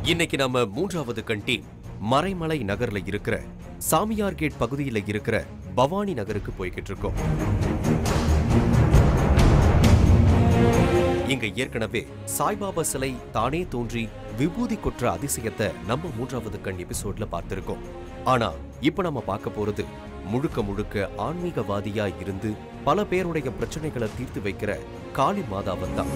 இன்னைக்கு நம்ம மூன்றாவது கண் டீம் மறைமலை நகர்ல இருக்கிற சாமியார் கேட் பகுதியில இருக்கிற பவானி நகருக்கு போய்கிட்டு இருக்கோம் இங்க ஏற்கனவே சாய்பாபா சிலை தானே தோன்றி விபூதி கொற்ற அதிசயத்தை நம்ம மூன்றாவது கண் எபிசோட்ல பார்த்திருக்கோம் ஆனா இப்ப நம்ம பார்க்க போறது முழுக்க முழுக்க ஆன்மீகவாதியா இருந்து பல பேருடைய பிரச்சனைகளை தீர்த்து வைக்கிற காளி மாதாவை தான்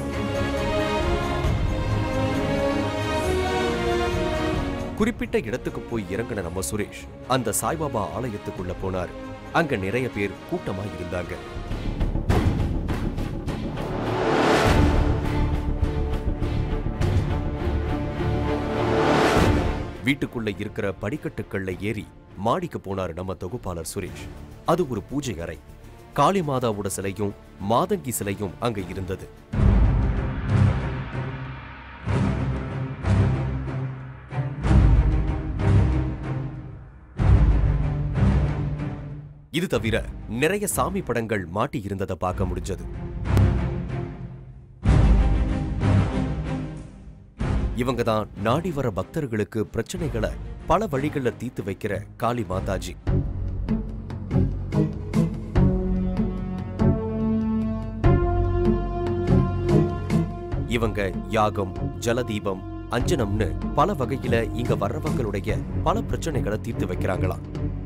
குறிப்பிட்ட இடத்துக்கு போய் இறங்கின நம்ம சுரேஷ் அந்த சாய்பாபா ஆலயத்துக்குள்ள போனார் அங்க நிறைய பேர் கூட்டமா இருந்தாங்க வீட்டுக்குள்ள இருக்கிற படிக்கட்டுக்கள்ல ஏறி மாடிக்கு போனார் நம்ம தொகுப்பாளர் சுரேஷ் அது ஒரு பூஜை அறை காளி மாதாவோட சிலையும் மாதங்கி சிலையும் அங்க இருந்தது இது தவிர நிறைய சாமி படங்கள் மாட்டி இருந்ததை பார்க்க முடிஞ்சது இவங்க தான் நாடி வர பக்தர்களுக்கு பிரச்சனைகளை பல வழிகள்ல தீர்த்து வைக்கிற காளி மாதாஜி இவங்க யாகம் ஜலதீபம் அஞ்சனம்னு பல வகையில இங்க வர்றவங்களுடைய பல பிரச்சனைகளை தீர்த்து வைக்கிறாங்களாம்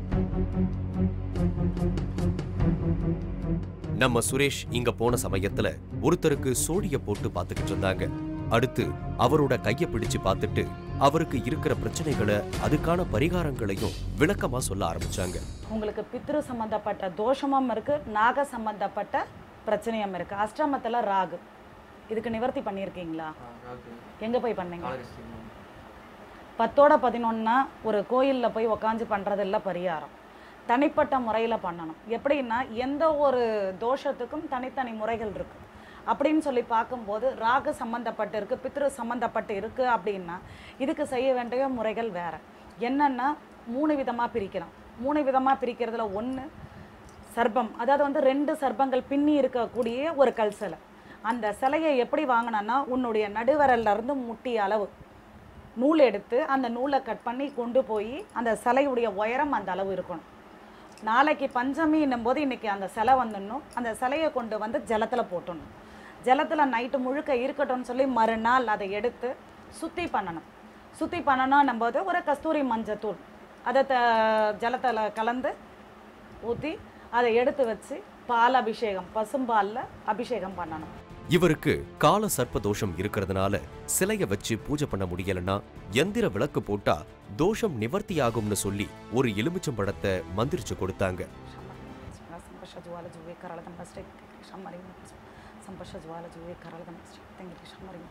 நம்ம சுரேஷ் இங்க போன சமயத்துல ஒருத்தருக்கு சோடிய போட்டு பார்த்துக்கிட்டு இருந்தாங்க அடுத்து அவரோட கைய பிடிச்சு பார்த்துட்டு அவருக்கு இருக்கிற பிரச்சனைகளை அதுக்கான பரிகாரங்களையும் விளக்கமா சொல்ல ஆரம்பிச்சாங்க உங்களுக்கு பித்ரு சம்பந்தப்பட்ட தோஷமும் இருக்கு நாக சம்பந்தப்பட்ட பிரச்சனையும் இருக்கு அஷ்டமத்துல ராகு இதுக்கு நிவர்த்தி பண்ணியிருக்கீங்களா எங்க போய் பண்ணீங்க பத்தோட பதினொன்னா ஒரு கோயில்ல போய் உக்காந்து பண்றது இல்ல பரிகாரம் தனிப்பட்ட முறையில பண்ணணும் எப்படின்னா எந்த ஒரு தோஷத்துக்கும் தனித்தனி முறைகள் இருக்கு அப்படின்னு சொல்லி பார்க்கும்போது ராகு சம்மந்தப்பட்டு இருக்கு பித்ரு சம்மந்தப்பட்டு இருக்கு அப்படின்னா இதுக்கு செய்ய வேண்டிய முறைகள் வேற என்னன்னா மூணு விதமா பிரிக்கலாம் மூணு விதமா பிரிக்கிறதுல ஒண்ணு சர்ப்பம் அதாவது வந்து ரெண்டு சர்ப்பங்கள் பின்னி இருக்கக்கூடிய ஒரு கல் சிலை அந்த சிலையை எப்படி வாங்கினேன்னா உன்னுடைய நடுவரல்ல இருந்து முட்டி அளவு நூல் எடுத்து அந்த நூலை கட் பண்ணி கொண்டு போய் அந்த சிலையுடைய உயரம் அந்த அளவு இருக்கணும் நாளைக்கு பஞ்சமின்னும் போது இன்னைக்கு அந்த சிலை வந்துடணும் அந்த சிலையை கொண்டு வந்து ஜலத்தில் போட்டணும் ஜலத்தில் நைட்டு முழுக்க இருக்கட்டும்னு சொல்லி மறுநாள் அதை எடுத்து சுத்தி பண்ணணும் சுத்தி பண்ணணும் போது ஒரு கஸ்தூரி மஞ்சத்தூள் அதை த ஜலத்தில் கலந்து ஊற்றி அதை எடுத்து வச்சு பால் அபிஷேகம் பசும்பாலில் அபிஷேகம் பண்ணணும் இவருக்கு கால சர்ப்ப தோஷம் இருக்கிறதுனால சிலைய வச்சு பூஜை பண்ண முடியலன்னா எந்திர விளக்கு போட்டா தோஷம் நிவர்த்தியாகும்னு சொல்லி ஒரு எலுமிச்சம்பழத்தை மந்திரிச்சு கொடுத்தாங்க ಸಂಪರ್ಶ ಜ್ವಾಲ ಜುವೆ ಕರಳದ ಮಸ್ಟೆ ಶಮ್ಮರಿ ಸಂಪರ್ಶ ಜ್ವಾಲ ಜುವೆ ಕರಳದ ಮಸ್ಟೆ ತೆಂಗಿ ಶಮ್ಮರಿ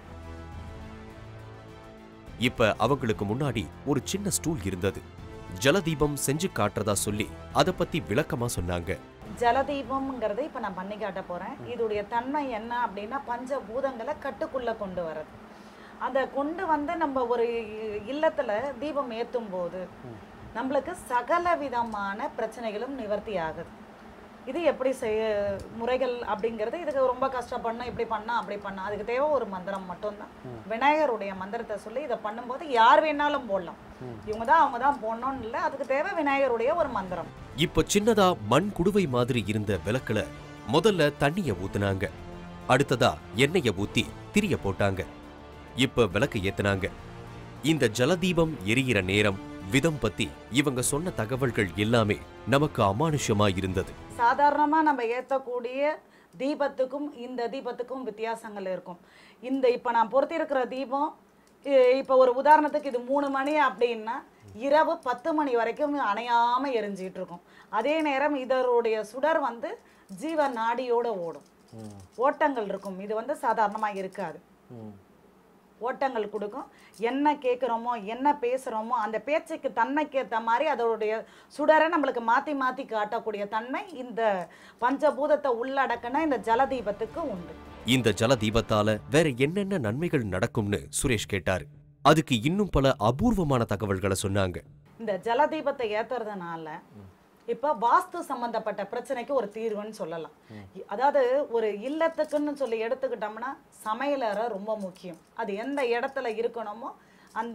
இப்ப அவங்களுக்கு முன்னாடி ஒரு சின்ன ஸ்டூல் இருந்தது ஜலதீபம் செஞ்சு காட்டுறதா சொல்லி அத பத்தி விளக்கமா சொன்னாங்க ஜலதீபம்ங்கிறதை இப்போ நான் பண்ணி காட்ட போகிறேன் இதோடைய தன்மை என்ன அப்படின்னா பஞ்சபூதங்களை கட்டுக்குள்ளே கொண்டு வர்றது அதை கொண்டு வந்து நம்ம ஒரு இல்லத்தில் தீபம் ஏற்றும் போது நம்மளுக்கு சகல விதமான பிரச்சனைகளும் நிவர்த்தி ஆகுது இது எப்படி செய்ய முறைகள் அப்படிங்கிறது இதுக்கு ரொம்ப கஷ்டப்படணும் இப்படி பண்ணா அப்படி பண்ணா அதுக்கு தேவை ஒரு மந்திரம் மட்டும்தான் விநாயகருடைய மந்திரத்தை சொல்லி இதை பண்ணும்போது யார் வேணாலும் போடலாம் இவங்க தான் அவங்க தான் போடணும்னு இல்லை அதுக்கு தேவை விநாயகருடைய ஒரு மந்திரம் இப்ப சின்னதா மண் குடுவை மாதிரி இருந்த விளக்குல முதல்ல தண்ணிய ஊத்துனாங்க அடுத்ததா எண்ணெய ஊத்தி திரிய போட்டாங்க இப்ப விளக்கு ஏத்துனாங்க இந்த ஜலதீபம் எரியிற நேரம் விதம் பத்தி இவங்க சொன்ன தகவல்கள் எல்லாமே நமக்கு அமானுஷ்யமா இருந்தது சாதாரணமாக நம்ம ஏற்றக்கூடிய தீபத்துக்கும் இந்த தீபத்துக்கும் வித்தியாசங்கள் இருக்கும் இந்த இப்போ நான் பொருத்தியிருக்கிற தீபம் இ- இப்போ ஒரு உதாரணத்துக்கு இது மூணு மணி அப்படின்னா இரவு பத்து மணி வரைக்கும் அணையாமல் எரிஞ்சிட்டு இருக்கும் அதே நேரம் இதனுடைய சுடர் வந்து ஜீவ நாடியோட ஓடும் ஓட்டங்கள் இருக்கும் இது வந்து சாதாரணமாக இருக்காது ஓட்டங்கள் கொடுக்கும் என்ன கேட்குறோமோ என்ன பேசுகிறோமோ அந்த பேச்சுக்கு தன்மைக்கு ஏற்ற மாதிரி அதோடைய சுடரை நம்மளுக்கு மாற்றி மாற்றி காட்டக்கூடிய தன்மை இந்த பஞ்சபூதத்தை உள்ளடக்கின இந்த ஜலதீபத்துக்கு உண்டு இந்த ஜலதீபத்தால வேற என்னென்ன நன்மைகள் நடக்கும்னு சுரேஷ் கேட்டாரு அதுக்கு இன்னும் பல அபூர்வமான தகவல்களை சொன்னாங்க இந்த ஜலதீபத்தை ஏத்துறதுனால இப்போ வாஸ்து சம்பந்தப்பட்ட பிரச்சனைக்கு ஒரு தீர்வுன்னு சொல்லலாம் இ- அதாவது ஒரு இல்லத்துக்குன்னு சொல்லி எடுத்துக்கிட்டோம்னா சமையலறை ரொம்ப முக்கியம் அது எந்த இடத்துல இருக்கணுமோ அந்த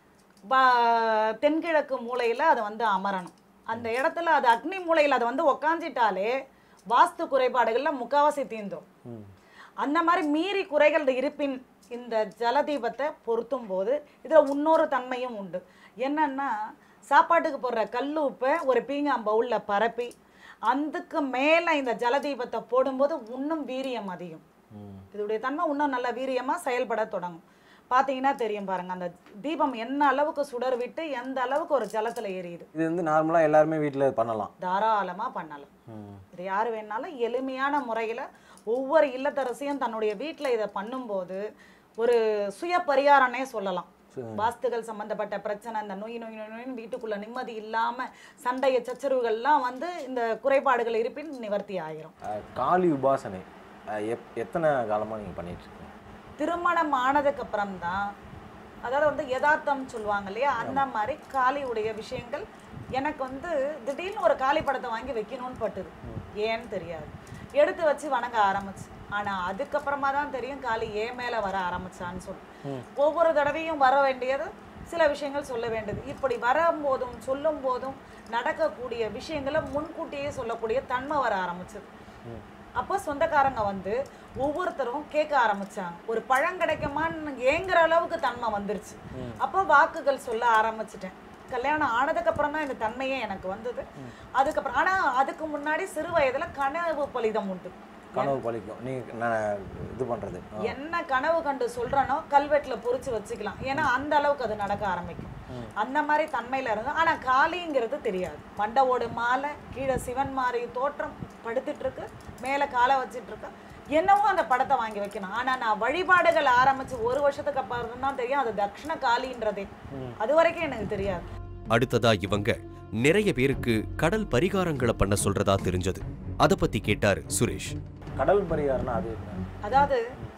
ப- தென்கிழக்கு மூலையில அது வந்து அமரணும் அந்த இடத்துல அது அக்னி மூலையில அது வந்து உக்காஞ்சிட்டாலே வாஸ்து குறைபாடுகள்ல முக்காவாசி தீந்துரும் ம் அந்த மாதிரி மீறி குறைகள் இருப்பின் இந்த ஜலதீபத்தை பொருத்தும் போது இதுல இன்னொரு தன்மையும் உண்டு என்னன்னா சாப்பாட்டுக்கு போடுற கல் உப்பை ஒரு பீங்காம் பவுல்ல பரப்பி அதுக்கு மேல இந்த ஜலதீபத்தை போடும்போது இன்னும் வீரியம் அதிகம் ம் இதோடைய தன்மை இன்னும் நல்ல வீரியமா செயல்பட தொடங்கும் பார்த்தீங்கன்னா தெரியும் பாருங்க அந்த தீபம் என்ன அளவுக்கு சுடர் விட்டு எந்த அளவுக்கு ஒரு ஜலத்துல எரியுது இது வந்து நார்மலாக எல்லாருமே வீட்டில் பண்ணலாம் தாராளமா பண்ணலாம் ம் இது யார் வேணாலும் எளிமையான முறையில் ஒவ்வொரு இல்லத்தரசியும் தன்னுடைய வீட்டில் இதை பண்ணும்போது ஒரு சுய பரிகாரனே சொல்லலாம் வாஸ்துகள் சம்பந்தப்பட்ட பிரச்சனை இந்த நோய் நோய் நோய் நோயின்னு வீட்டுக்குள்ள நிம்மதி இல்லாம சண்டைய சச்சரவுகள்லாம் வந்து இந்த குறைபாடுகள் இருப்பின் நிவர்த்தி ஆகிரும் அஹ், காளி உபாசனை அஹ், எப் எத்தனை காலமாக நீங்கள் பண்ணிட்டு இருக்கீங்க திருமணம் ஆனதுக்கு அப்புறம் தான் அதாவது வந்து யதார்த்தம் சொல்லுவாங்க இல்லையா அந்த மாதிரி காளியுடைய விஷயங்கள் எனக்கு வந்து திடீர்னு ஒரு காளி படத்தை வாங்கி வைக்கணும்னு பட்டுது ஏன்னு தெரியாது எடுத்து வச்சு வணங்க ஆரம்பிச்சு ஆனா அதுக்கப்புறமா தான் தெரியும் காளி ஏன் மேல வர ஆரம்பிச்சான்னு சொல்லி ஒவ்வொரு தடவையும் வர வேண்டியது சில விஷயங்கள் சொல்ல வேண்டியது இப்படி வரும்போதும் சொல்லும் போதும் நடக்கக்கூடிய விஷயங்களை முன்கூட்டியே சொல்லக்கூடிய தன்மை வர ஆரம்பிச்சது அப்போ சொந்தக்காரங்க வந்து ஒவ்வொருத்தரும் கேட்க ஆரம்பிச்சாங்க ஒரு பழம் கிடைக்குமான்னு ஏங்குற அளவுக்கு தன்மை வந்துருச்சு அப்போ வாக்குகள் சொல்ல ஆரம்பிச்சிட்டேன் கல்யாணம் ஆனதுக்கு அப்புறம் தான் இந்த தன்மையே எனக்கு வந்தது அதுக்கப்புறம் ஆனா அதுக்கு முன்னாடி சிறு வயதுல கனவு பலிதம் உண்டு கனவு பழிக்கும் நீங்கள் நான் இது பண்ணுறது என்ன கனவு கண்டு சொல்றனோ கல்வெட்டுல பொறிச்சு வச்சுக்கலாம் ஏன்னா அந்த அளவுக்கு அது நடக்க ஆரம்பிக்கும் அந்த மாதிரி தன்மையில இருந்து ஆனா காளிங்கிறது தெரியாது மண்டவோடு மாலை கீழே சிவன் மாதிரி தோற்றம் படுத்துட்டு இருக்கு மேல காலை வச்சிட்டு இருக்கு என்னவோ அந்த படத்தை வாங்கி வைக்கணும் ஆனா நான் வழிபாடுகள் ஆரம்பிச்சு ஒரு வருஷத்துக்கு அப்புறம் தான் தெரியும் அது தக்ஷண காளின்றதே அது வரைக்கும் எனக்கு தெரியாது அடுத்ததா இவங்க நிறைய பேருக்கு கடல் பரிகாரங்களை பண்ண சொல்றதா தெரிஞ்சது அத பத்தி கேட்டாரு சுரேஷ் கடல் பரிகாரம்னா அது என்ன அதாவது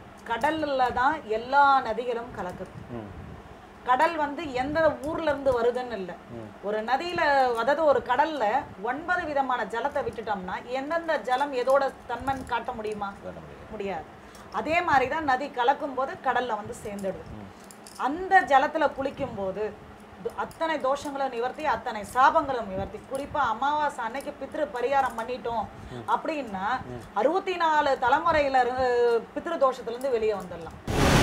கடல்ல தான் எல்லா நதிகளும் கலக்குது ம் கடல் வந்து எந்த ஊர்ல இருந்து வருதுன்னு இல்லை ஒரு நதியில அதாவது ஒரு கடல்ல ஒன்பது விதமான ஜலத்தை விட்டுட்டோம்னா எந்தெந்த ஜலம் எதோட தன்மைன்னு காட்ட முடியுமா காட்ட முடியாது. முடியாது அதே மாதிரி தான் நதி கலக்கும் போது கடல்ல வந்து சேர்ந்துடுது அந்த ஜலத்துல குளிக்கும் போது து- அத்தனை தோஷங்களும் நிவர்த்தி அத்தனை சாபங்களும் நிவர்த்தி குறிப்பா அமாவாசை அன்னைக்கு பித்ரு பரிகாரம் பண்ணிட்டோம் அப்படின்னா அறுபத்தி நாலு தலைமுறையில இருந்து பித்ரு தோஷத்துல இருந்து வெளியே வந்துடலாம்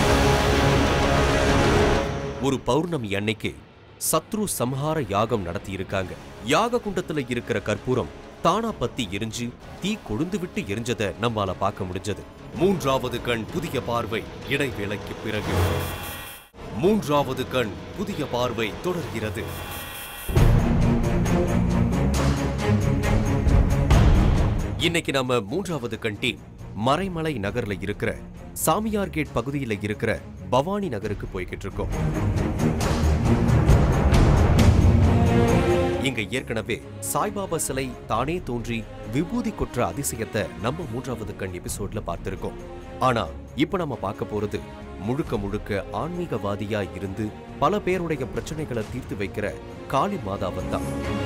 ஒரு பௌர்ணமி அன்னைக்கு சத்ரு சம்ஹார யாகம் நடத்தி இருக்காங்க யாக குண்டத்துல இருக்கிற கற்பூரம் தானா பத்தி எரிஞ்சு தீ கொழுந்து விட்டு எரிஞ்சத நம்மால பார்க்க முடிஞ்சது மூன்றாவது கண் புதிய பார்வை இடைவேளைக்கு பிறகு மூன்றாவது கண் புதிய பார்வை தொடர்கிறது இன்னைக்கு நம்ம மூன்றாவது கண் டீம் மறைமலை நகர்ல இருக்கிற சாமியார் கேட் பகுதியில இருக்கிற பவானி நகருக்கு போய்கிட்டு இருக்கோம் இங்க ஏற்கனவே சாய்பாபா சிலை தானே தோன்றி விபூதி கொற்ற அதிசயத்தை நம்ம மூன்றாவது கண் எபிசோட்ல பார்த்திருக்கோம் ஆனா இப்ப நம்ம பார்க்க போறது முழுக்க முழுக்க ஆன்மீகவாதியா இருந்து பல பேருடைய பிரச்சனைகளை தீர்த்து வைக்கிற காளி மாதாவை தான்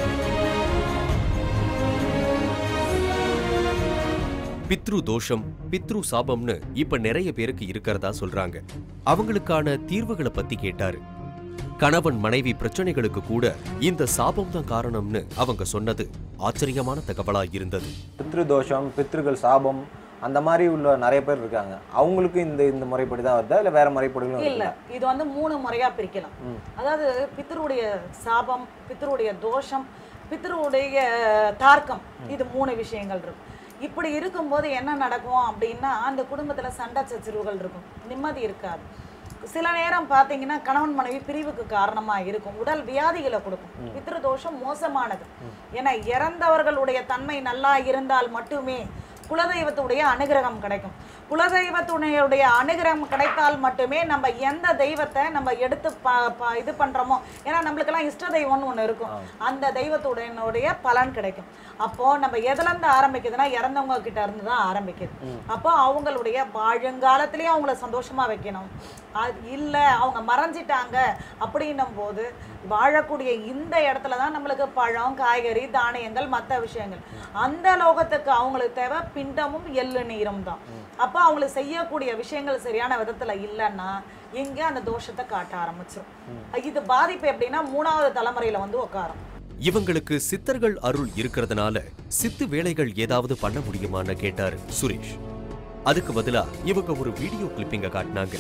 பித்ரு தோஷம் பித்ரு சாபம்னு இப்ப நிறைய பேருக்கு இருக்கிறதா சொல்றாங்க அவங்களுக்கான தீர்வுகளை பத்தி கேட்டாரு கணவன் மனைவி பிரச்சனைகளுக்கு கூட இந்த சாபம் தான் காரணம்னு அவங்க சொன்னது ஆச்சரியமான தகவலா இருந்தது பித்ரு தோஷம் பித்ருகள் சாபம் அந்த மாதிரி உள்ள நிறைய பேர் இருக்காங்க அவங்களுக்கு இந்த இந்த முறைப்படி தான் வருதா இல்லை வேற முறைப்படிகளும் இல்ல இருக்குதா? இது வந்து மூணு முறையா பிரிக்கலாம் ம். அதாவது பித்தருடைய சாபம் பித்தருடைய தோஷம் பித்தருடைய தார்க்கம் இது மூணு விஷயங்கள் இருக்கும் இப்படி இருக்கும்போது என்ன நடக்கும் அப்படின்னா அந்த குடும்பத்துல சண்டை சச்சரவுகள் இருக்கும் நிம்மதி இருக்காது சில நேரம் பார்த்தீங்கன்னா கணவன் மனைவி பிரிவுக்கு காரணமா இருக்கும் உடல் வியாதிகளை கொடுக்கும் பித்ரு தோஷம் மோசமானது ஏன்னா இறந்தவர்களுடைய தன்மை நல்லா இருந்தால் மட்டுமே குலதெய்வத்துடைய அனுகிரகம் கிடைக்கும் குலதெய்வத்துடைய அனுகிரகம் கிடைத்தால் மட்டுமே நம்ம எந்த தெய்வத்தை நம்ம எடுத்து ப- ப- இது பண்றோமோ ஏன்னா நம்மளுக்கெல்லாம் இஷ்ட தெய்வம்னு ஒண்ணு இருக்கும் அந்த தெய்வத்துடைய பலன் கிடைக்கும் அப்போ நம்ம எதுல இருந்து ஆரம்பிக்குதுன்னா இறந்தவங்க கிட்ட இருந்து தான் ஆரம்பிக்குது அப்போ அவங்களுடைய வாழுங்காலத்திலயும் அவங்கள சந்தோஷமா வைக்கணும் அது இல்ல அவங்க மறைஞ்சிட்டாங்க அப்படின்னும் போது வாழக்கூடிய இந்த இடத்துல தான் நம்மளுக்கு பழம் காய்கறி தானியங்கள் மற்ற விஷயங்கள் அந்த லோகத்துக்கு அவங்களுக்கு தேவை பிண்டமும் எள்ளு நீரும் தான் அப்போ அவங்களுக்கு செய்யக்கூடிய விஷயங்கள் சரியான விதத்துல இல்லைன்னா இங்க அந்த தோஷத்தை காட்ட ஆரம்பிச்சிரும் இது பாதிப்பு எப்படின்னா மூணாவது தலைமுறையில வந்து உட்காரும் இவங்களுக்கு சித்தர்கள் அருள் இருக்கிறதுனால சித்து வேலைகள் ஏதாவது பண்ண முடியுமான்னு கேட்டாரு சுரேஷ் அதுக்கு பதிலா இவங்க ஒரு வீடியோ கிளிப்பிங்க காட்டினாங்க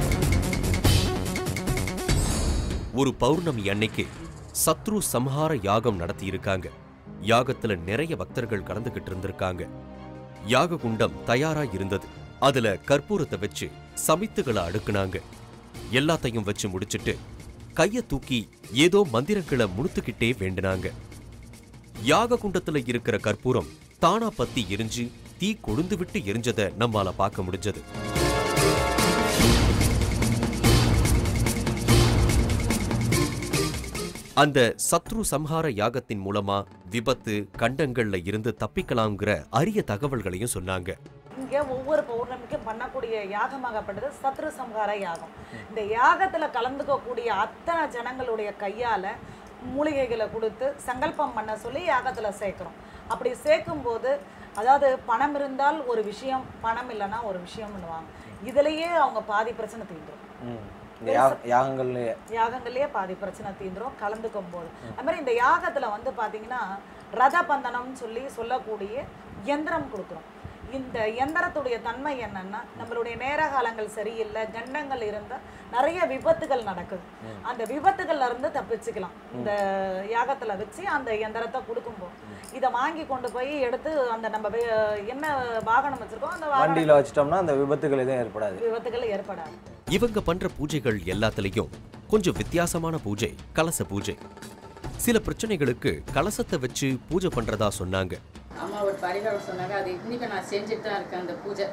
ஒரு பௌர்ணமி அன்னைக்கு சத்ரு சம்ஹார யாகம் நடத்தி இருக்காங்க யாகத்துல நிறைய பக்தர்கள் கலந்துகிட்டு இருந்திருக்காங்க யாக குண்டம் தயாரா இருந்தது அதுல கற்பூரத்தை வச்சு சமித்துகளை அடுக்குனாங்க எல்லாத்தையும் வச்சு முடிச்சிட்டு கைய தூக்கி ஏதோ மந்திரங்களை முணுத்துக்கிட்டே வேண்டினாங்க யாக குண்டத்துல இருக்கிற கற்பூரம் தானா பத்தி எரிஞ்சு தீ கொழுந்து விட்டு எரிஞ்சத நம்மால பார்க்க முடிஞ்சது அந்த சத்ரு சம்ஹார யாகத்தின் மூலமா விபத்து கண்டங்கள்ல இருந்து தப்பிக்கலாங்கிற அரிய தகவல்களையும் சொன்னாங்க இங்க ஒவ்வொரு பௌர்ணமிக்கும் பண்ணக்கூடிய யாகமாகப்பட்டது சத்ரு சம்ஹார யாகம் இந்த யாகத்துல கலந்துக்கக்கூடிய அத்தனை ஜனங்களுடைய கையால மூலிகைகளை கொடுத்து சங்கல்பம் பண்ண சொல்லி யாகத்துல சேர்க்கிறோம் அப்படி சேர்க்கும்போது அதாவது பணம் இருந்தால் ஒரு விஷயம் பணம் இல்லைன்னா ஒரு விஷயம் பண்ணுவாங்க இதுலயே அவங்க பாதி பிரச்சனை தீந்துரும் ம். இந்த யாக யாகங்கள்லயே யாகங்கள்லயே பாதி பிரச்சனை தீந்துரும் கலந்துக்கும் போது அது மாதிரி இந்த யாகத்துல வந்து பாத்தீங்கன்னா ரத பந்தனம்னு சொல்லி சொல்லக்கூடிய எந்திரம் கொடுக்குறோம் இந்த எந்திரத்துடைய தன்மை என்னன்னா நம்மளுடைய நேர காலங்கள் சரியில்லை கண்டங்கள் இருந்தா நிறைய விபத்துகள் நடக்குது அந்த விபத்துகள்ல இருந்து தப்பிச்சுக்கலாம் இந்த யாகத்துல வச்சு அந்த எந்திரத்தை கொடுக்கும்போது இதை வாங்கி கொண்டு போய் எடுத்து அந்த நம்ம வே- என்ன வாகனம் வச்சிருக்கோம் அந்த வாகன வண்டியில வச்சிட்டோம்னா அந்த விபத்துகள் எதுவும் ஏற்படாது விபத்துகள் ஏற்படாது இவங்க பண்ற பூஜைகள் எல்லாத்துலயும் கொஞ்சம் வித்தியாசமான பூஜை கலச பூஜை சில பிரச்சனைகளுக்கு கலசத்தை வச்சு பூஜை பண்றதா சொன்னாங்க அம்மா ஒரு பரிகாரம் சொன்னாங்க அது இன்னைக்கு நான் செஞ்சுட்டு தான் இருக்கேன் அந்த பூஜை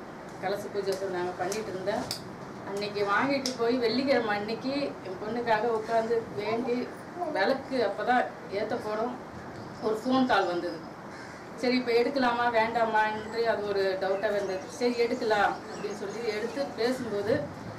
கலச பூஜை சொன்னாங்க பண்ணிட்டு இருந்தேன் அன்னைக்கு வாங்கிட்டு போய் வெள்ளிக்கிழமை அன்னைக்கு என் பொண்ணுக்காக உட்காந்து வேண்டி விளக்கு அப்பதான் ஏத்த போடும் ஒரு ஃபோன் கால் வந்தது சரி இப்போ எடுக்கலாமா வேண்டாமா என்று அது ஒரு டவுட்டாக இருந்தது சரி எடுக்கலாம் அப்படின்னு சொல்லி எடுத்து பேசும்போது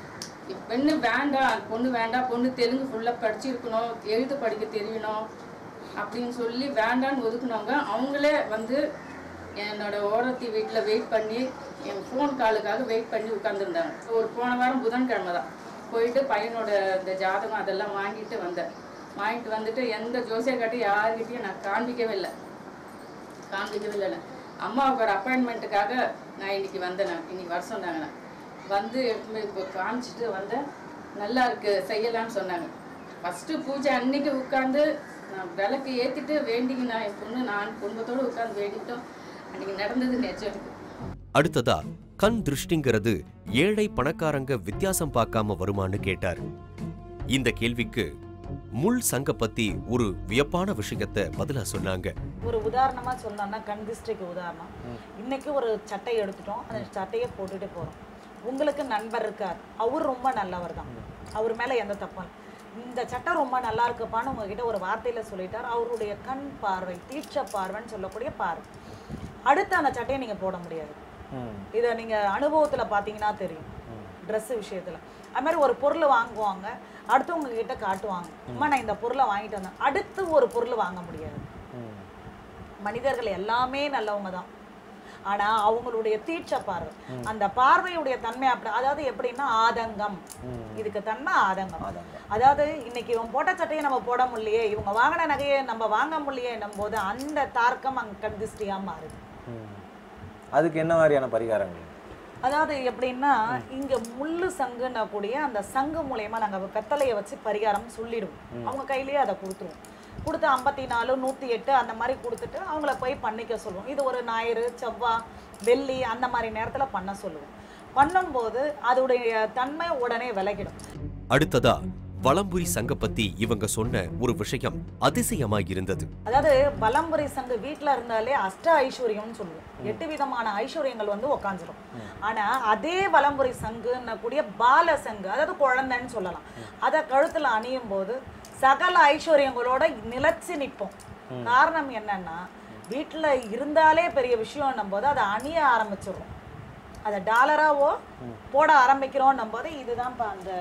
என் பெண்ணு வேண்டாம் பொண்ணு வேண்டாம் பொண்ணு தெலுங்கு ஃபுல்லாக படிச்சிருக்கணும் எழுத்து படிக்க தெரியணும் அப்படின்னு சொல்லி வேண்டான்னு ஒதுக்குனவங்க அவங்களே வந்து என்னோட ஓரத்தி வீட்டில் வெயிட் பண்ணி என் ஃபோன் காலுக்காக வெயிட் பண்ணி உட்காந்துருந்தாங்க ஒரு போன வாரம் புதன்கிழமை தான் போயிட்டு பையனோட இந்த ஜாதகம் அதெல்லாம் வாங்கிட்டு வந்தேன் வாங்கிட்டு வந்துட்டு எந்த ஜோசியக்காட்டி யார்கிட்டயும் நான் காண்பிக்கவே இல்லை காண்பிக்கவே இல்லை அம்மாவுக்கு ஒரு அப்பாயின்மெண்ட்டுக்காக நான் இன்னைக்கு வந்தேன் நான் இன்னைக்கு வர சொன்னாங்க நான் வந்து எடுத்துட்டு போய் இப்போ காமிச்சிட்டு வந்தேன் நல்லா இருக்கு செய்யலாம்னு சொன்னாங்க ஃபஸ்ட்டு பூஜை அன்னைக்கு உட்காந்து நான் விளக்கு ஏற்றிட்டு வேண்டிக்கு நான் என் பொண்ணு நான் குடும்பத்தோடு உட்காந்து வேண்டிக்கிட்டோம் அன்னைக்கு நடந்தது நிஜம் அடுத்ததா கண் திருஷ்டிங்கிறது ஏழை பணக்காரங்க வித்தியாசம் பார்க்காம வருமான்னு கேட்டார் இந்த கேள்விக்கு முள் சங்க பத்தி ஒரு வியப்பான விஷயத்த பதிலா சொன்னாங்க ஒரு உதாரணமா சொன்னோம்னா கண் திருஷ்டிக்கு உதாரணம் இன்னைக்கு ஒரு சட்டை எடுத்துட்டோம் அந்த சட்டையை போட்டுட்டு போறோம் உங்களுக்கு நண்பர் இருக்கார் அவர் ரொம்ப நல்லவர் தான் அவர் மேல எந்த தப்பும் இல்ல. இந்த சட்டை ரொம்ப நல்லா இருக்குப்பான்னு உங்ககிட்ட ஒரு வார்த்தையில சொல்லிட்டார் அவருடைய கண் பார்வை தீட்ச பார்வைன்னு சொல்லக்கூடிய பார்வை அடுத்து அந்த சட்டையை நீங்க போட முடியாது ம். இதை நீங்க அனுபவத்துல பாத்தீங்கன்னா தெரியும் Dress விஷயத்துல அது மாதிரி ஒரு பொருள் வாங்குவாங்க அடுத்தவங்க கிட்ட காட்டுவாங்க அம்மா நான் இந்த பொருளை வாங்கிட்டு வந்தேன் அடுத்து ஒரு பொருள் வாங்க முடியாது ம். மனிதர்கள் எல்லாமே நல்லவங்க தான் ஆனா அவங்களுடைய தீட்ச பார்வை அந்த பார்வையுடைய தன்மை அப்படி அதாவது எப்படின்னா ஆதங்கம் இதுக்கு தன்மை ஆதங்கம் ஆதங்கம். அதாவது இன்னைக்கு இவன் போட்ட சட்டையை நம்ம போட முடியலையே இவங்க வாங்கின நகையை நம்ம வாங்க முடியலையே போது அந்த தார்க்கம் அங்க கண் திருஷ்டியா மாறுது ம். அதுக்கு என்ன மாதிரியான பரிகாரங்கள் அதாவது எப்படின்னா இங்க முள்ளு சங்குன்னா கூடிய அந்த சங்கு மூலியமா நாங்க வெத்தலையை வச்சு பரிகாரம் சொல்லிடுவோம் அவங்க கையிலேயே அதை கொடுத்துருவோம் கொடுத்து ஐம்பத்தி நாலு நூத்தி எட்டு அந்த மாதிரி கொடுத்துட்டு அவங்கள போய் பண்ணிக்க சொல்லுவோம் இது ஒரு ஞாயிறு செவ்வாய் வெள்ளி அந்த மாதிரி நேரத்துல பண்ண சொல்லுவோம் பண்ணும்போது அதோடைய தன்மை உடனே விலகிடும் அடுத்ததா வலம்புரி சங்க பத்தி இவங்க சொன்ன ஒரு விஷயம் அதிசயமா இருந்தது அதாவது பலம்புரி சங்கு வீட்ல இருந்தாலே அஷ்ட ஐஸ்வர்யம்னு சொல்லுவோம் எட்டு விதமான ஐஸ்வர்யங்கள் வந்து உக்காந்துரும் ஆனா அதே வலம்புரி சங்குன்ன கூடிய பால சங்கு அதாவது குழந்தைன்னு சொல்லலாம் அதை கழுத்துல அணியும் போது சகல ஐஸ்வர்யங்களோட நிலைச்சு நிற்போம் காரணம் என்னன்னா வீட்டுல இருந்தாலே பெரிய விஷயம் போது அதை அணிய ஆரம்பிச்சிடுறோம் அதை டாலராவோ போட ஆரம்பிக்கிறோம் போது இதுதான்ப்பா அந்த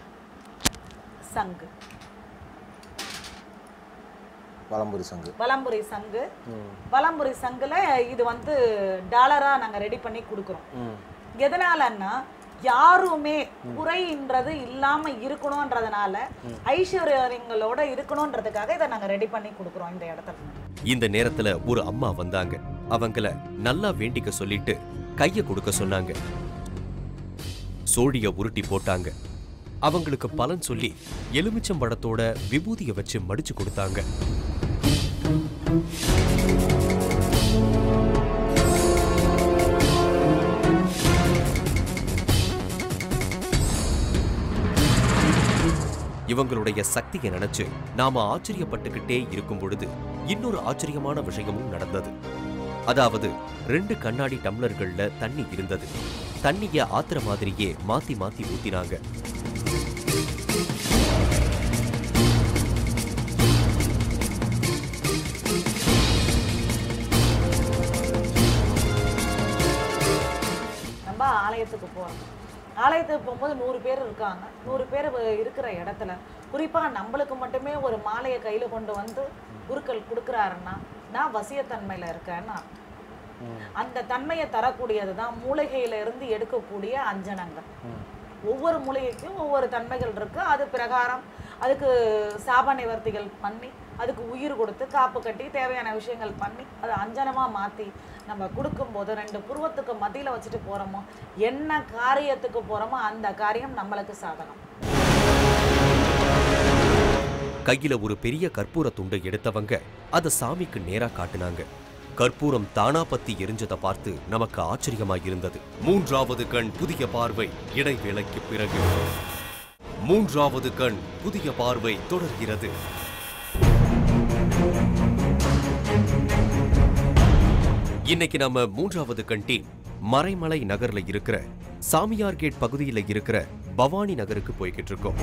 சங்கு வலம்புரி சங்கு வலம்புரி சங்கு ம். வலம்புரி சங்குல இது வந்து டாலரா நாங்க ரெடி பண்ணி கொடுக்குறோம் ம். எதனாலன்னா யாருமே குறைன்றது இல்லாம இருக்கணும்ன்றதுனால ஐஸ்வர்யங்களோட இருக்கணும்ன்றதுக்காக இதை நாங்க ரெடி பண்ணி கொடுக்குறோம் இந்த இடத்துல இந்த நேரத்துல ஒரு அம்மா வந்தாங்க அவங்கள நல்லா வேண்டிக்க சொல்லிட்டு கைய கொடுக்க சொன்னாங்க சோழிய உருட்டி போட்டாங்க அவங்களுக்கு பலன் சொல்லி எலுமிச்சம்பழத்தோட விபூதிய வச்சு மடிச்சு கொடுத்தாங்க இவங்களுடைய சக்தியை நினைச்சு நாம ஆச்சரியப்பட்டுக்கிட்டே இருக்கும் பொழுது இன்னொரு ஆச்சரியமான விஷயமும் நடந்தது அதாவது ரெண்டு கண்ணாடி டம்ளர்கள்ல தண்ணி இருந்தது தண்ணிய ஆத்துற மாதிரியே மாத்தி மாத்தி ஊத்தினாங்க நம்ம ஆலயத்துக்கு போறோம் ஆலயத்துக்கு போகும்போது நூறு பேர் இருக்காங்க நூறு பேர் வ- இருக்கிற இடத்துல குறிப்பா நம்மளுக்கு மட்டுமே ஒரு மாலையை கையில கொண்டு வந்து குருக்கள் கொடுக்குறாருன்னா நான் வசியத்தன்மையில இருக்கேன்னா அந்த தன்மையை தரக்கூடியது தான் மூலிகையில இருந்து எடுக்கக்கூடிய அஞ்சனங்கள் ஒவ்வொரு மூலிகைக்கும் ஒவ்வொரு தன்மைகள் இருக்கு அது பிரகாரம் அதுக்கு சாப நிவர்த்திகள் பண்ணி அதுக்கு உயிர் கொடுத்து காப்பு கட்டி தேவையான விஷயங்கள் பண்ணி அதை அஞ்சனமா மாத்தி நம்ம கொடுக்கும்போது ரெண்டு புருவத்துக்கு மத்தியில வச்சுட்டு போறோமோ என்ன காரியத்துக்கு போறோமோ அந்த காரியம் நம்மளுக்கு சாதகம் கையில ஒரு பெரிய கற்பூர துண்டை எடுத்தவங்க அத சாமிக்கு நேரா காட்டுனாங்க கற்பூரம் தானா பத்தி எரிஞ்சதை பார்த்து நமக்கு ஆச்சரியமா இருந்தது மூன்றாவது கண் புதிய பார்வை இடைவேளைக்கு பிறகு மூன்றாவது கண் புதிய பார்வை தொடர்கிறது இன்னைக்கு நம்ம மூன்றாவது கண் டீம் மறைமலை நகர்ல இருக்கிற சாமியார் கேட் பகுதியில இருக்கிற பவானி நகருக்கு போய்கிட்டு இருக்கோம்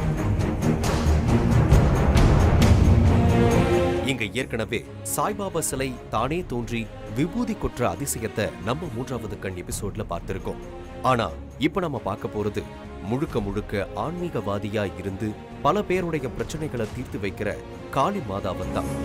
இங்க ஏற்கனவே சாய்பாபா சிலை தானே தோன்றி விபூதி கொற்ற அதிசயத்தை நம்ம மூன்றாவது கண் எபிசோட்ல பார்த்திருக்கோம் ஆனா இப்ப நம்ம பார்க்க போறது முழுக்க முழுக்க ஆன்மீகவாதியா இருந்து பல பேருடைய பிரச்சனைகளை தீர்த்து வைக்கிற காளி மாதாவன் தான்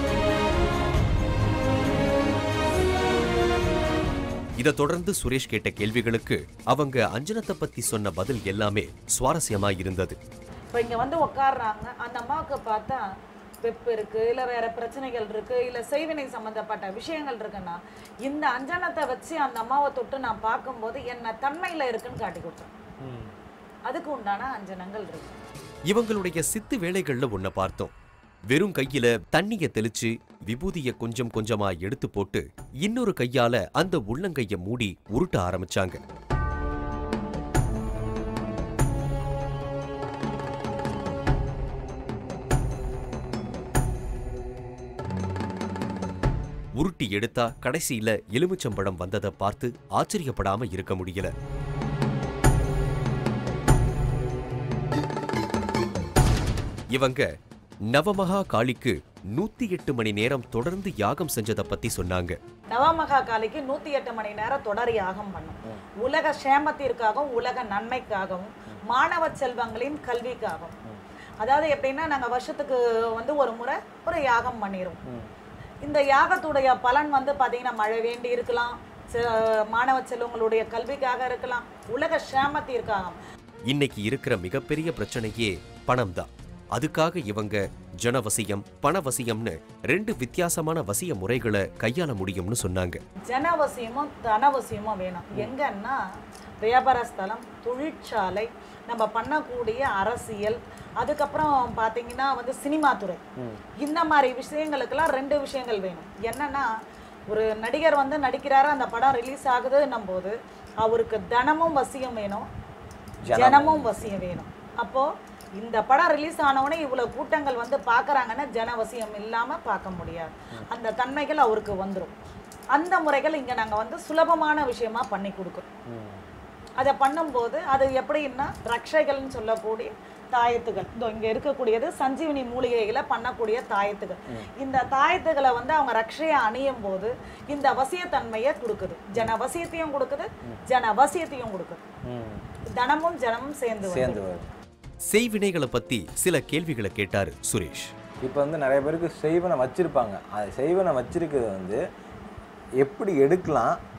இதை தொடர்ந்து சுரேஷ் கேட்ட கேள்விகளுக்கு அவங்க அஞ்சனத்தை பத்தி சொன்ன பதில் எல்லாமே சுவாரஸ்யமா இருந்தது இப்போ இங்க வந்து உட்கார்றாங்க அந்த அம்மாவுக்கு பார்த்தா வெப்பு இருக்கு இல்ல வேற பிரச்சனைகள் இருக்கு இல்ல செய்வினை சம்பந்தப்பட்ட விஷயங்கள் இருக்குன்னா இந்த அஞ்சனத்தை வச்சு அந்த அம்மாவை தொட்டு நான் பார்க்கும்போது என்ன தன்மையில இருக்குன்னு காட்டி கொடுத்தேன் அதுக்கு உண்டான அஞ்சனங்கள் இருக்கு இவங்களுடைய சித்து வேலைகள்ல ஒன்ன பார்த்தோம் வெறும் கையில தண்ணிய தெளிச்சு விபூதிய கொஞ்சம் கொஞ்சமா எடுத்து போட்டு இன்னொரு கையால அந்த உள்ளங்கைய மூடி உருட்ட ஆரம்பிச்சாங்க உருட்டி எடுத்தா கடைசியில எலுமிச்சம்பழம் வந்ததை பார்த்து ஆச்சரியப்படாம இருக்க முடியல இவங்க நவமகா காளிக்கு நூத்தி எட்டு மணி நேரம் தொடர்ந்து யாகம் செஞ்சதை பத்தி சொன்னாங்க நவமகா காளிக்கு நூத்தி எட்டு மணி நேரம் தொடர் யாகம் பண்ணும் உலக சேமத்திற்காகவும் உலக நன்மைக்காகவும் மாணவ செல்வங்களின் கல்விக்காகவும் அதாவது எப்படின்னா நாங்க வருஷத்துக்கு வந்து ஒரு முறை ஒரு யாகம் பண்ணிடுவோம் இந்த யாகத்துடைய பலன் வந்து பாத்தீங்கன்னா மழை வேண்டி இருக்கலாம் செ- மாணவ செல்வங்களுடைய கல்விக்காக இருக்கலாம் உலக சேமத்திற்காக இன்னைக்கு இருக்கிற மிகப்பெரிய பிரச்சனையே பணம் தான் அதுக்காக இவங்க ஜனவசியம் பணவசியம்னு ரெண்டு வித்தியாசமான வசிய முறைகளை கையாள முடியும்னு சொன்னாங்க ஜனவசியமும் தனவசியமும் வேணும் எங்கன்னா வியாபார ஸ்தலம் தொழிற்சாலை நம்ம பண்ணக்கூடிய அரசியல் அதுக்கப்புறம் பார்த்தீங்கன்னா வந்து சினிமா துறை இந்த மாதிரி விஷயங்களுக்கெல்லாம் ரெண்டு விஷயங்கள் வேணும் என்னன்னா ஒரு நடிகர் வந்து நடிக்கிறாரு அந்த படம் ரிலீஸ் ஆகுதுன்னும் போது அவருக்கு தனமும் வசியம் வேணும் ஜனமும் வசியம் வேணும் அப்போ இந்த படம் ரிலீஸ் ஆனவுடனே இவ்வளவு கூட்டங்கள் வந்து பார்க்கறாங்கன்னா ஜனவசியம் இல்லாம பார்க்க முடியாது அந்த தன்மைகள் அவருக்கு வந்துரும் அந்த முறைகள் இங்க நாங்க வந்து சுலபமான விஷயமா பண்ணி கொடுக்குறோம் அதை பண்ணும்போது அது எப்படின்னா ரக்ஷைகள்னு சொல்லக்கூடிய தாயத்துகள் இதோ இங்க இருக்கக்கூடியது சஞ்சீவினி மூலிகைகளை பண்ணக்கூடிய தாயத்துகள் இந்த தாயத்துகளை வந்து அவங்க ரக்ஷையை அணியும் போது இந்த வசியத்தன்மையை கொடுக்குது ஜன வசியத்தையும் கொடுக்குது ஜன வசியத்தையும் கொடுக்குது தனமும் ஜனமும் சேர்ந்து வருது. சேர்ந்து வரும் செய்வினைகளை பத்தி சில கேள்விகளை கேட்டாரு சுரேஷ் இப்போ வந்து நிறைய பேருக்கு செய்வனை வச்சிருப்பாங்க அது செய்வனை வச்சிருக்கிறது வந்து எப்படி எடுக்கலாம்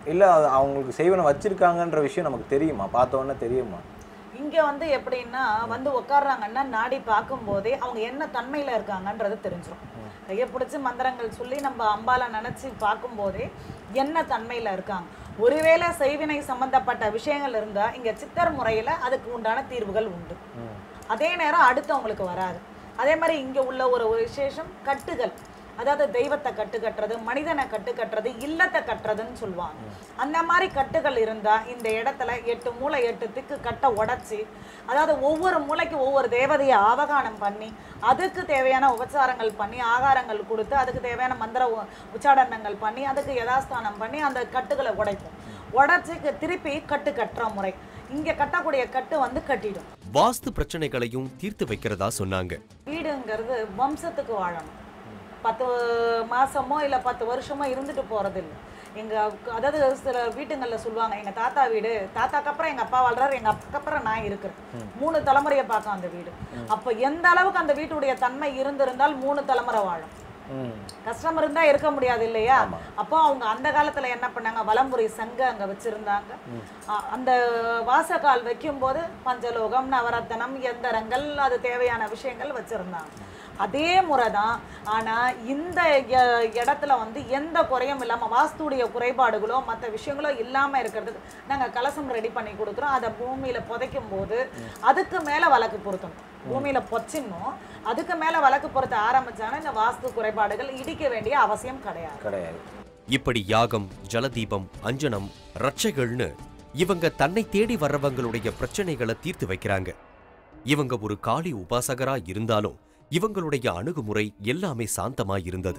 இல்லை அவங்களுக்கு செய்வனை வச்சிருக்காங்கன்ற விஷயம் நமக்கு தெரியுமா பார்த்த உடனே தெரியுமா இங்க வந்து எப்படின்னா வந்து உட்கார்றாங்கன்னா நாடி பார்க்கும்போதே அவங்க என்ன தன்மையில இருக்காங்கன்றது தெரிஞ்சிடும் கையை பிடிச்சி மந்திரங்கள் சொல்லி நம்ம அம்பால நினைச்சு பார்க்கும்போதே என்ன தன்மையில இருக்காங்க ஒருவேளை செய்வினை சம்பந்தப்பட்ட விஷயங்கள் இருந்தா இங்க சித்தர் முறையில அதுக்கு உண்டான தீர்வுகள் உண்டு அதே நேரம் அடுத்தவங்களுக்கு வராது அதே மாதிரி இங்க உள்ள ஒரு ஒரு விசேஷம் கட்டுகள் அதாவது தெய்வத்தை கட்டு கட்டுறது மனிதனை கட்டு கட்டுறது இல்லத்தை கட்டுறதுன்னு சொல்லுவாங்க அந்த மாதிரி கட்டுகள் இருந்தா இந்த இடத்துல எட்டு மூளை எட்டு திக்கு கட்டை உடைச்சி அதாவது ஒவ்வொரு மூளைக்கு ஒவ்வொரு தேவதையை ஆவகானம் பண்ணி அதுக்கு தேவையான உபச்சாரங்கள் பண்ணி ஆகாரங்கள் கொடுத்து அதுக்கு தேவையான மந்திர உ- உச்சாடனங்கள் பண்ணி அதுக்கு யதாஸ்தானம் பண்ணி அந்த கட்டுகளை உடைப்போம் உடைச்சி க- திருப்பி கட்டு கட்டுற முறை இங்க கட்டக்கூடிய கட்டு வந்து கட்டிடும் வாஸ்து பிரச்சனைகளையும் தீர்த்து வைக்கிறதா சொன்னாங்க வீடுங்கிறது வம்சத்துக்கு வாழணும் பத்து மாசமோ இல்ல பத்து வருஷமோ இருந்துட்டு போறது இல்ல எங்க அதாவது சில வீட்டுங்கள்ல சொல்லுவாங்க எங்க தாத்தா வீடு தாத்தாக்கு அப்புறம் எங்க அப்பா வாழ்றாரு எங்க அப்பாக்கு அப்புறம் நான் இருக்கிறேன் மூணு தலைமுறையை பார்க்கும் அந்த வீடு அப்ப எந்த அளவுக்கு அந்த வீட்டுடைய தன்மை இருந்திருந்தால் மூணு தலைமுறை வாழும் ம் கஷ்டம் இருந்தா இருக்க முடியாது இல்லையா ஆமா. அப்போ அவங்க அந்த காலத்துல என்ன பண்ணாங்க வலம்புரி சங்க அங்க வச்சிருந்தாங்க அ- அந்த வாசக்கால் வைக்கும்போது பஞ்சலோகம் நவரத்தனம் எந்திரங்கள் அது தேவையான விஷயங்கள் வச்சிருந்தாங்க அதே முறை தான் ஆனா இந்த எ- இடத்துல வந்து எந்த குறையும் இல்லாம வாஸ்துடைய குறைபாடுகளோ மற்ற விஷயங்களோ இல்லாம இருக்கிறதுக்கு நாங்க கலசம் ரெடி பண்ணி கொடுக்குறோம் அதை பூமியில புதைக்கும் போது அதுக்கு மேல வழக்கு பொருத்தணும் பூமியில பொச்சிடணும் அதுக்கு மேல வழக்கு பொருத்த ஆரம்பிச்சாங்கன்னா இந்த வாஸ்து குறைபாடுகள் இடிக்க வேண்டிய அவசியம் கிடையாது கிடையாது இப்படி யாகம் ஜலதீபம் அஞ்சனம் ரட்சைகள்னு இவங்க தன்னை தேடி வர்றவங்களுடைய பிரச்சனைகளை தீர்த்து வைக்கிறாங்க இவங்க ஒரு காளி உபாசகரா இருந்தாலும் இவங்களுடைய அணுகுமுறை எல்லாமே சாந்தமா இருந்தது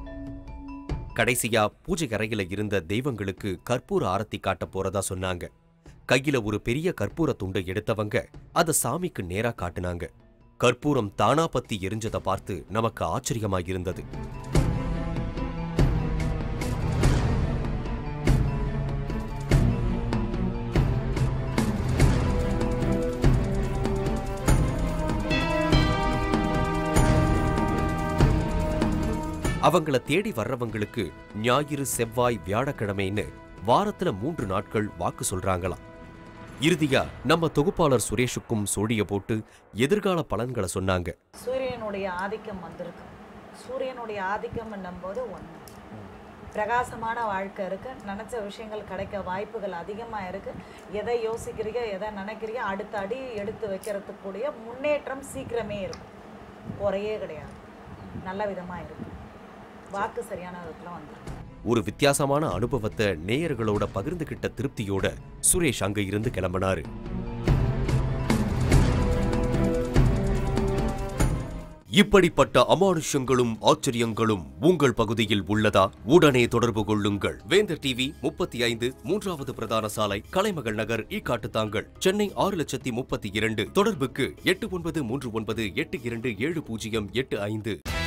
கடைசியா பூஜை அறையில இருந்த தெய்வங்களுக்கு கற்பூர ஆரத்தி காட்ட போறதா சொன்னாங்க கையில ஒரு பெரிய கற்பூர துண்டை எடுத்தவங்க அத சாமிக்கு நேரா காட்டுனாங்க கற்பூரம் தானா பத்தி எரிஞ்சதை பார்த்து நமக்கு ஆச்சரியமா இருந்தது அவங்கள தேடி வர்றவங்களுக்கு ஞாயிறு செவ்வாய் வியாழக்கிழமைன்னு வாரத்துல மூன்று நாட்கள் வாக்கு சொல்றாங்களாம் இறுதியா நம்ம தொகுப்பாளர் சுரேஷுக்கும் சோழிய போட்டு எதிர்கால பலன்களை சொன்னாங்க சூரியனுடைய ஆதிக்கம் வந்திருக்கு சூரியனுடைய ஆதிக்கம் என்னும்போது ஒண்ணு பிரகாசமான வாழ்க்கை இருக்கு நினைச்ச விஷயங்கள் கிடைக்க வாய்ப்புகள் அதிகமா இருக்கு எதை யோசிக்கிறீங்க எதை நினைக்கிறீங்க அடுத்த அடி எடுத்து வைக்கிறதுக்கு கூடிய முன்னேற்றம் சீக்கிரமே இருக்கும் குறையே கிடையாது நல்ல விதமா இருக்கு வாக்கு சரியான விதத்துல வந்துருக்கு ஒரு வித்தியாசமான அனுபவத்தை நேயர்களோட பகிர்ந்துகிட்ட திருப்தியோட சுரேஷ் அங்க இருந்து கிளம்பினாரு இப்படிப்பட்ட அமானுஷ்யங்களும் ஆச்சரியங்களும் உங்கள் பகுதியில் உள்ளதா உடனே தொடர்பு கொள்ளுங்கள் வேந்தர் டிவி முப்பத்தி ஐந்து மூன்றாவது பிரதான சாலை கலைமகள் நகர் ஈக்காட்டுத்தாங்கல் சென்னை ஆறு லட்சத்தி முப்பத்தி இரண்டு தொடர்புக்கு எட்டு ஒன்பது மூன்று ஒன்பது எட்டு இரண்டு ஏழு பூஜ்ஜியம் எட்டு ஐந்து